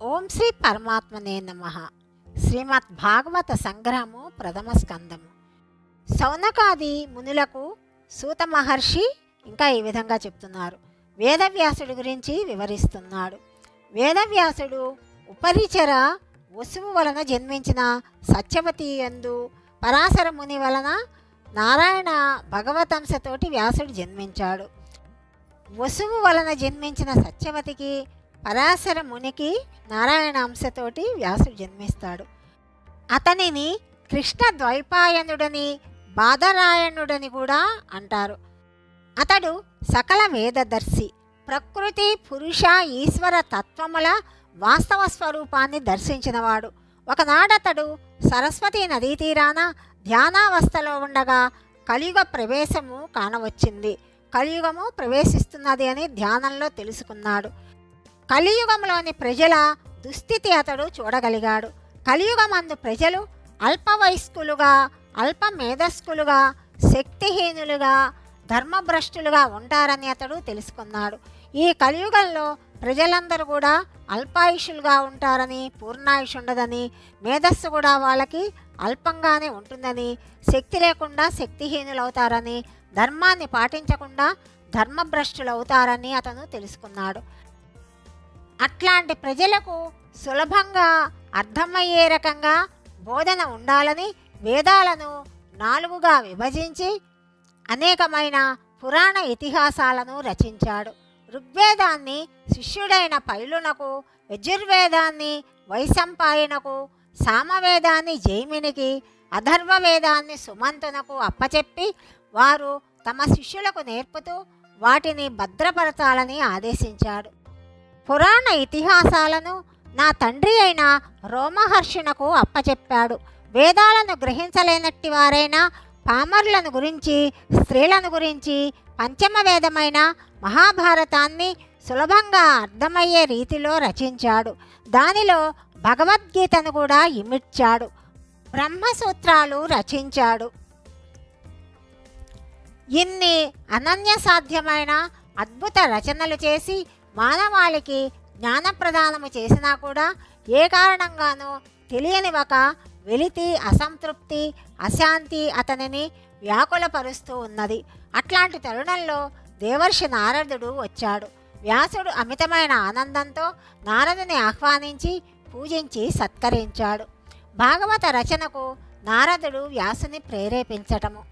ఓం శ్రీ పరమాత్మనే నమ శ్రీమద్ భాగవత సంగ్రహము ప్రథమ స్కందము సౌనకాది మునులకు సూత మహర్షి ఇంకా ఈ విధంగా చెప్తున్నారు వేదవ్యాసుడి గురించి వివరిస్తున్నాడు వేదవ్యాసుడు ఉపరిచర వసువు వలన జన్మించిన సత్యవతి యందు పరాశర ముని వలన నారాయణ భగవతంశతోటి వ్యాసుడు జన్మించాడు వసువు వలన జన్మించిన సత్యవతికి పరాశర మునికి నారాయణ అంశతోటి వ్యాసుడు జన్మిస్తాడు అతనిని కృష్ణ ద్వైపాయనుడని బాదరాయణుడని కూడా అంటారు అతడు సకల వేదదర్శి ప్రకృతి పురుష ఈశ్వర తత్వముల వాస్తవ స్వరూపాన్ని దర్శించినవాడు ఒకనాడతడు సరస్వతి నదీ తీరాన ధ్యానావస్థలో ఉండగా కలియుగ ప్రవేశము కానవచ్చింది కలియుగము ప్రవేశిస్తున్నది అని ధ్యానంలో తెలుసుకున్నాడు కలియుగంలోని ప్రజల దుస్థితి అతడు చూడగలిగాడు కలియుగమందు ప్రజలు అల్ప వయస్కులుగా అల్ప మేధస్కులుగా శక్తిహీనులుగా ధర్మభ్రష్టులుగా ఉంటారని అతడు తెలుసుకున్నాడు ఈ కలియుగంలో ప్రజలందరూ కూడా అల్పాయుషులుగా ఉంటారని పూర్ణాయుషు ఉండదని మేధస్సు కూడా వాళ్ళకి అల్పంగానే ఉంటుందని శక్తి లేకుండా శక్తిహీనులవుతారని ధర్మాన్ని పాటించకుండా ధర్మభ్రష్టులు అవుతారని అతను తెలుసుకున్నాడు అట్లాంటి ప్రజలకు సులభంగా అర్థమయ్యే రకంగా బోధన ఉండాలని వేదాలను నాలుగుగా విభజించి అనేకమైన పురాణ ఇతిహాసాలను రచించాడు ఋగ్వేదాన్ని శిష్యుడైన పైలునకు యజుర్వేదాన్ని వైశంపాయనకు సామవేదాన్ని జైమినికి అధర్వవేదాన్ని సుమంతునకు అప్పచెప్పి వారు తమ శిష్యులకు నేర్పుతూ వాటిని భద్రపరచాలని ఆదేశించాడు పురాణ ఇతిహాసాలను నా తండ్రి అయిన రోమహర్షునకు అప్పచెప్పాడు వేదాలను గ్రహించలేనట్టి వారైన పామర్లను గురించి స్త్రీలను గురించి పంచమ వేదమైన మహాభారతాన్ని సులభంగా అర్థమయ్యే రీతిలో రచించాడు దానిలో భగవద్గీతను కూడా ఇమిడ్చాడు బ్రహ్మసూత్రాలు రచించాడు ఇన్ని అనన్య సాధ్యమైన అద్భుత రచనలు చేసి మానవాళికి జ్ఞానప్రదానము చేసినా కూడా ఏ కారణంగానూ తెలియని ఒక వెలితి అసంతృప్తి అశాంతి అతనిని వ్యాకులపరుస్తూ ఉన్నది అట్లాంటి తరుణంలో దేవర్షి నారదుడు వచ్చాడు వ్యాసుడు అమితమైన ఆనందంతో నారదుని ఆహ్వానించి పూజించి సత్కరించాడు భాగవత రచనకు నారదుడు వ్యాసుని ప్రేరేపించటము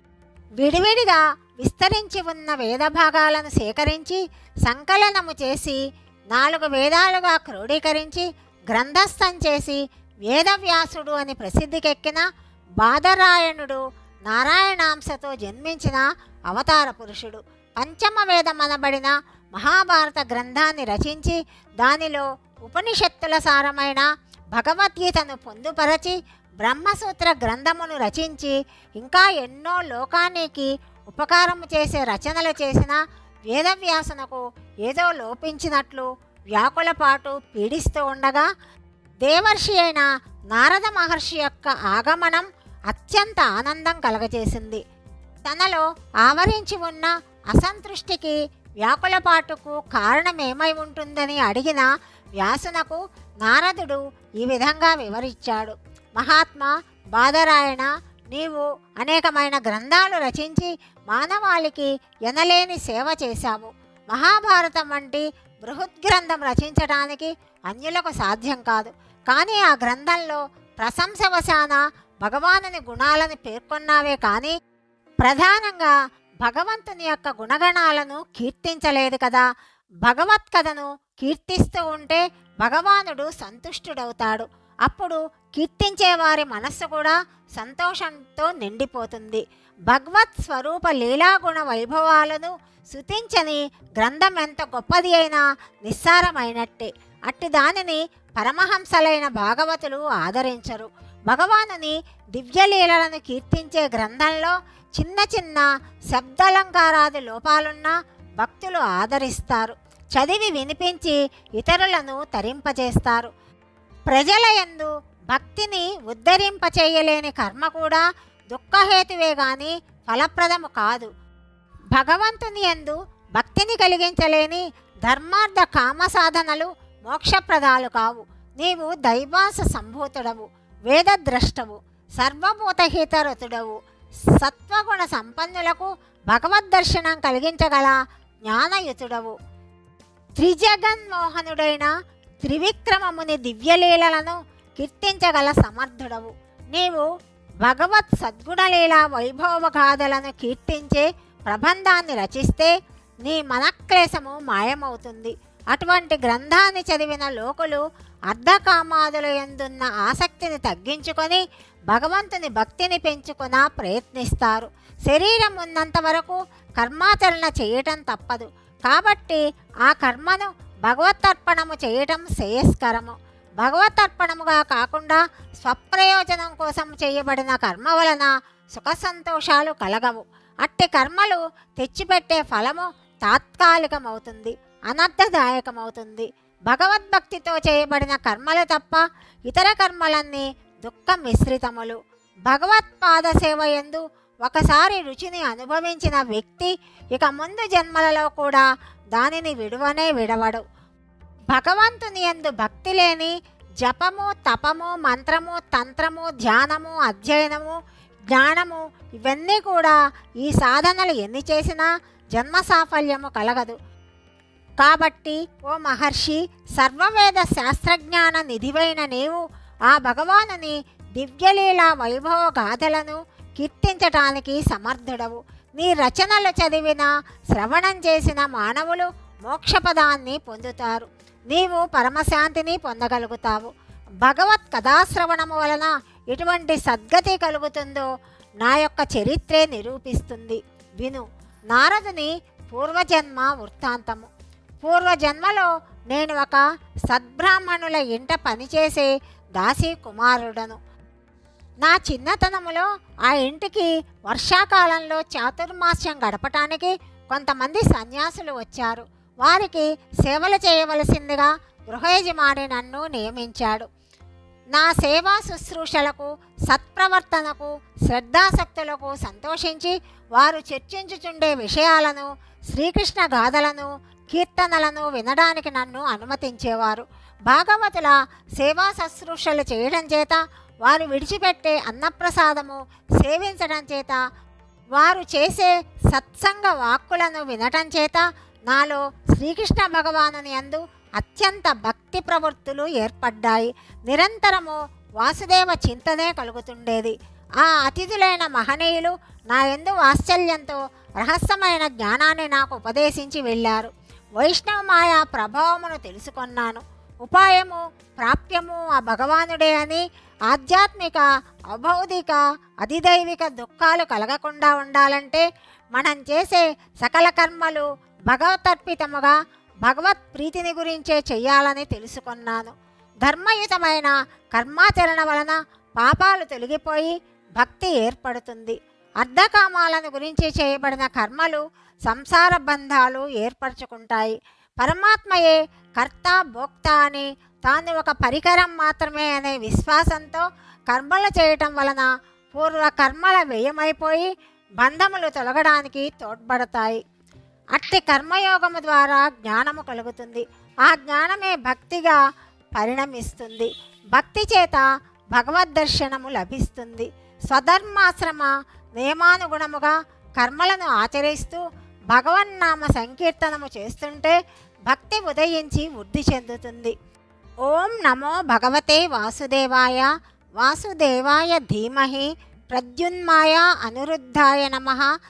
విడివిడిగా విస్తరించి ఉన్న వేద భాగాలను సేకరించి సంకలనము చేసి నాలుగు వేదాలుగా క్రోడీకరించి గ్రంథస్థం చేసి వేదవ్యాసుడు అని ప్రసిద్ధికెక్కిన బాదరాయణుడు నారాయణాంశతో జన్మించిన అవతార పురుషుడు పంచమ వేదమనబడిన మహాభారత గ్రంథాన్ని రచించి దానిలో ఉపనిషత్తుల సారమైన భగవద్గీతను పొందుపరచి బ్రహ్మసూత్ర గ్రంథమును రచించి ఇంకా ఎన్నో లోకానికి ఉపకారము చేసే రచనలు చేసిన వేదవ్యాసునకు ఏదో లోపించినట్లు వ్యాకులపాటు పీడిస్తూ ఉండగా దేవర్షి అయిన నారద మహర్షి యొక్క ఆగమనం అత్యంత ఆనందం కలగజేసింది తనలో ఆవరించి ఉన్న అసంతృష్టికి వ్యాకులపాటుకు కారణమేమై ఉంటుందని అడిగిన వ్యాసునకు నారదుడు ఈ విధంగా వివరించాడు మహాత్మా బాదరాయణ నీవు అనేకమైన గ్రంథాలు రచించి మానవాళికి ఎనలేని సేవ చేశావు మహాభారతం వంటి బృహత్ గ్రంథం రచించడానికి అన్యులకు సాధ్యం కాదు కానీ ఆ గ్రంథంలో ప్రశంసవశాన భగవానుని గుణాలను పేర్కొన్నావే కానీ ప్రధానంగా భగవంతుని యొక్క గుణగణాలను కీర్తించలేదు కదా భగవత్ కథను కీర్తిస్తూ ఉంటే భగవానుడు సంతుష్టుడవుతాడు అప్పుడు కీర్తించే వారి మనస్సు కూడా సంతోషంతో నిండిపోతుంది భగవత్ స్వరూప లీలాగుణ వైభవాలను శృతించని గ్రంథం ఎంత గొప్పది అయినా నిస్సారమైనట్టే అట్టి దానిని పరమహంసలైన భాగవతులు ఆదరించరు భగవానుని దివ్యలీలలను కీర్తించే గ్రంథంలో చిన్న చిన్న శబ్దాలంకారాది లోపాలున్నా భక్తులు ఆదరిస్తారు చదివి వినిపించి ఇతరులను తరింపజేస్తారు ప్రజల యందు భక్తిని ఉద్ధరింపచేయలేని కర్మ కూడా దుఃఖహేతువే గాని ఫలప్రదము కాదు భగవంతుని యందు భక్తిని కలిగించలేని ధర్మార్థ కామ సాధనలు మోక్షప్రదాలు కావు నీవు దైవాస సంభూతుడవు వేదద్రష్టవు సర్వభూతహితరతుడవు సత్వగుణ సంపన్నులకు భగవద్దర్శనం కలిగించగల జ్ఞానయుతుడవు త్రిజగన్మోహనుడైన త్రివిక్రమముని దివ్యలీలలను కీర్తించగల సమర్థుడవు నీవు భగవత్ సద్గుణలీల వైభవ గాథలను కీర్తించే ప్రబంధాన్ని రచిస్తే నీ మనక్లేశము మాయమవుతుంది అటువంటి గ్రంథాన్ని చదివిన లోకులు అర్ధకామాదుల ఎందున్న ఆసక్తిని తగ్గించుకొని భగవంతుని భక్తిని పెంచుకున ప్రయత్నిస్తారు శరీరం ఉన్నంత వరకు కర్మాచరణ చేయటం తప్పదు కాబట్టి ఆ కర్మను భగవతర్పణము చేయటం శ్రేయస్కరము భగవతర్పణముగా కాకుండా స్వప్రయోజనం కోసం చేయబడిన కర్మ వలన సుఖ సంతోషాలు కలగవు అట్టి కర్మలు తెచ్చిపెట్టే ఫలము తాత్కాలికమవుతుంది అనర్థదాయకమవుతుంది భగవద్భక్తితో చేయబడిన కర్మలు తప్ప ఇతర కర్మలన్నీ దుఃఖ మిశ్రితములు భగవత్పాద సేవ ఎందు ఒకసారి రుచిని అనుభవించిన వ్యక్తి ఇక ముందు జన్మలలో కూడా దానిని విడువనే విడవడు భగవంతుని యందు భక్తి లేని జపము తపము మంత్రము తంత్రము ధ్యానము అధ్యయనము జ్ఞానము ఇవన్నీ కూడా ఈ సాధనలు ఎన్ని చేసినా జన్మ సాఫల్యము కలగదు కాబట్టి ఓ మహర్షి సర్వవేద శాస్త్రజ్ఞాన నిధివైన నీవు ఆ భగవానుని దివ్యలీల వైభవ గాథలను కీర్తించటానికి సమర్థుడవు నీ రచనలు చదివిన శ్రవణం చేసిన మానవులు మోక్షపదాన్ని పొందుతారు నీవు పరమశాంతిని పొందగలుగుతావు భగవత్ కథాశ్రవణము వలన ఎటువంటి సద్గతి కలుగుతుందో నా యొక్క చరిత్రే నిరూపిస్తుంది విను నారదుని పూర్వజన్మ వృత్తాంతము పూర్వజన్మలో నేను ఒక సద్బ్రాహ్మణుల ఇంట పనిచేసే దాసి కుమారుడను నా చిన్నతనములో ఆ ఇంటికి వర్షాకాలంలో చాతుర్మాస్యం గడపటానికి కొంతమంది సన్యాసులు వచ్చారు వారికి సేవలు చేయవలసిందిగా గృహయజమాని నన్ను నియమించాడు నా సేవా శుశ్రూషలకు సత్ప్రవర్తనకు శ్రద్ధాసక్తులకు సంతోషించి వారు చర్చించుచుండే విషయాలను శ్రీకృష్ణ గాథలను కీర్తనలను వినడానికి నన్ను అనుమతించేవారు భాగవతుల సేవా శుశ్రూషలు చేయడం చేత వారు విడిచిపెట్టే అన్నప్రసాదము సేవించడం చేత వారు చేసే సత్సంగ వాక్కులను వినటం చేత నాలో శ్రీకృష్ణ భగవానుని యందు అత్యంత భక్తి ప్రవృత్తులు ఏర్పడ్డాయి నిరంతరము వాసుదేవ చింతనే కలుగుతుండేది ఆ అతిథులైన మహనీయులు నా ఎందు వాత్సల్యంతో రహస్యమైన జ్ఞానాన్ని నాకు ఉపదేశించి వెళ్ళారు వైష్ణవ మాయా ప్రభావమును తెలుసుకొన్నాను ఉపాయము ప్రాప్యము ఆ భగవానుడే అని ఆధ్యాత్మిక అభౌతిక అధిదైవిక దుఃఖాలు కలగకుండా ఉండాలంటే మనం చేసే సకల కర్మలు భగవతర్పితముగా భగవత్ ప్రీతిని గురించే చెయ్యాలని తెలుసుకున్నాను ధర్మయుతమైన కర్మాచరణ వలన పాపాలు తొలగిపోయి భక్తి ఏర్పడుతుంది అర్ధకామాలను గురించి చేయబడిన కర్మలు సంసార బంధాలు ఏర్పరచుకుంటాయి పరమాత్మయే కర్త భోక్త అని తాను ఒక పరికరం మాత్రమే అనే విశ్వాసంతో కర్మలు చేయటం వలన పూర్వ కర్మల వ్యయమైపోయి బంధములు తొలగడానికి తోడ్పడతాయి అట్టి కర్మయోగము ద్వారా జ్ఞానము కలుగుతుంది ఆ జ్ఞానమే భక్తిగా పరిణమిస్తుంది భక్తి చేత భగవద్దర్శనము లభిస్తుంది స్వధర్మాశ్రమ నియమానుగుణముగా కర్మలను ఆచరిస్తూ భగవన్నామ సంకీర్తనము చేస్తుంటే భక్తి ఉదయించి వృద్ధి చెందుతుంది ఓం నమో భగవతే వాసుదేవాయ వాసుదేవాయ ధీమహి ప్రద్యున్మాయ అనురుద్ధాయ నమ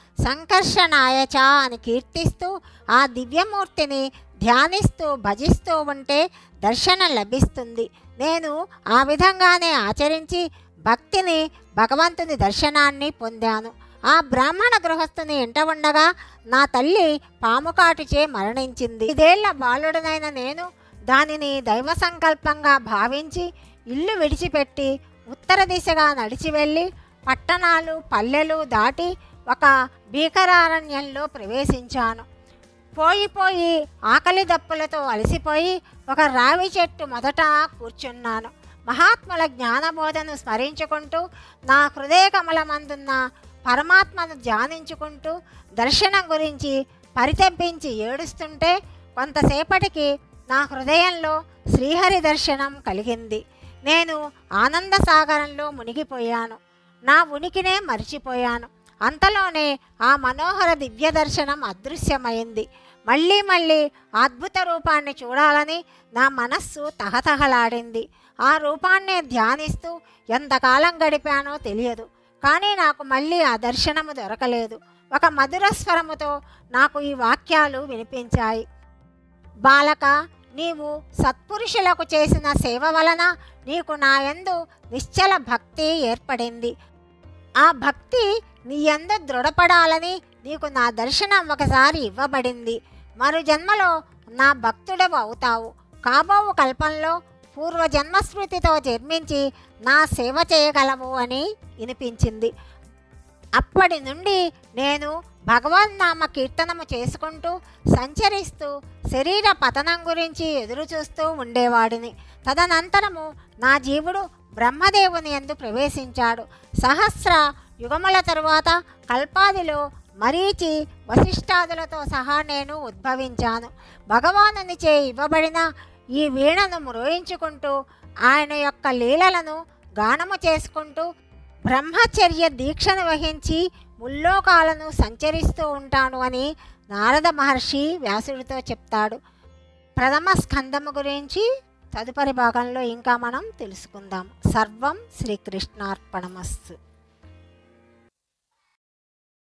సంకర్షణాయ చ అని కీర్తిస్తూ ఆ దివ్యమూర్తిని ధ్యానిస్తూ భజిస్తూ ఉంటే దర్శనం లభిస్తుంది నేను ఆ విధంగానే ఆచరించి భక్తిని భగవంతుని దర్శనాన్ని పొందాను ఆ బ్రాహ్మణ గృహస్థుని ఇంట ఉండగా నా తల్లి పాముకాటుచే మరణించింది ఇదేళ్ల బాలుడనైన నేను దానిని దైవ సంకల్పంగా భావించి ఇల్లు విడిచిపెట్టి ఉత్తర దిశగా నడిచి వెళ్ళి పట్టణాలు పల్లెలు దాటి ఒక భీకరారణ్యంలో ప్రవేశించాను పోయి పోయి ఆకలి దప్పులతో అలసిపోయి ఒక రావి చెట్టు మొదట కూర్చున్నాను మహాత్ముల జ్ఞానబోధను స్మరించుకుంటూ నా హృదయ కమలమందున్న పరమాత్మను ధ్యానించుకుంటూ దర్శనం గురించి పరితపించి ఏడుస్తుంటే కొంతసేపటికి నా హృదయంలో శ్రీహరి దర్శనం కలిగింది నేను ఆనంద సాగరంలో మునిగిపోయాను నా ఉనికినే మరిచిపోయాను అంతలోనే ఆ మనోహర దివ్య దర్శనం అదృశ్యమైంది మళ్ళీ మళ్ళీ అద్భుత రూపాన్ని చూడాలని నా మనస్సు తహతహలాడింది ఆ రూపాన్నే ధ్యానిస్తూ ఎంతకాలం గడిపానో తెలియదు కానీ నాకు మళ్ళీ ఆ దర్శనము దొరకలేదు ఒక మధుర స్వరముతో నాకు ఈ వాక్యాలు వినిపించాయి బాలక నీవు సత్పురుషులకు చేసిన సేవ వలన నీకు నా యందు నిశ్చల భక్తి ఏర్పడింది ఆ భక్తి నీ యందు దృఢపడాలని నీకు నా దర్శనం ఒకసారి ఇవ్వబడింది మరు జన్మలో నా భక్తుడవు అవుతావు కాబోవు కల్పంలో పూర్వజన్మ స్మృతితో జన్మించి నా సేవ చేయగలవు అని వినిపించింది అప్పటి నుండి నేను భగవన్నామ కీర్తనము చేసుకుంటూ సంచరిస్తూ శరీర పతనం గురించి ఎదురు చూస్తూ ఉండేవాడిని తదనంతరము నా జీవుడు బ్రహ్మదేవుని ఎందు ప్రవేశించాడు సహస్ర యుగముల తరువాత కల్పాదిలో మరీచి వశిష్ఠాదులతో సహా నేను ఉద్భవించాను భగవానునిచే ఇవ్వబడిన ఈ వీణను మ్రోయించుకుంటూ ఆయన యొక్క లీలలను గానము చేసుకుంటూ బ్రహ్మచర్య దీక్షను వహించి ముల్లోకాలను సంచరిస్తూ ఉంటాను అని నారద మహర్షి వ్యాసుడితో చెప్తాడు ప్రథమ స్కందము గురించి తదుపరి భాగంలో ఇంకా మనం తెలుసుకుందాం సర్వం శ్రీకృష్ణార్పణమస్తు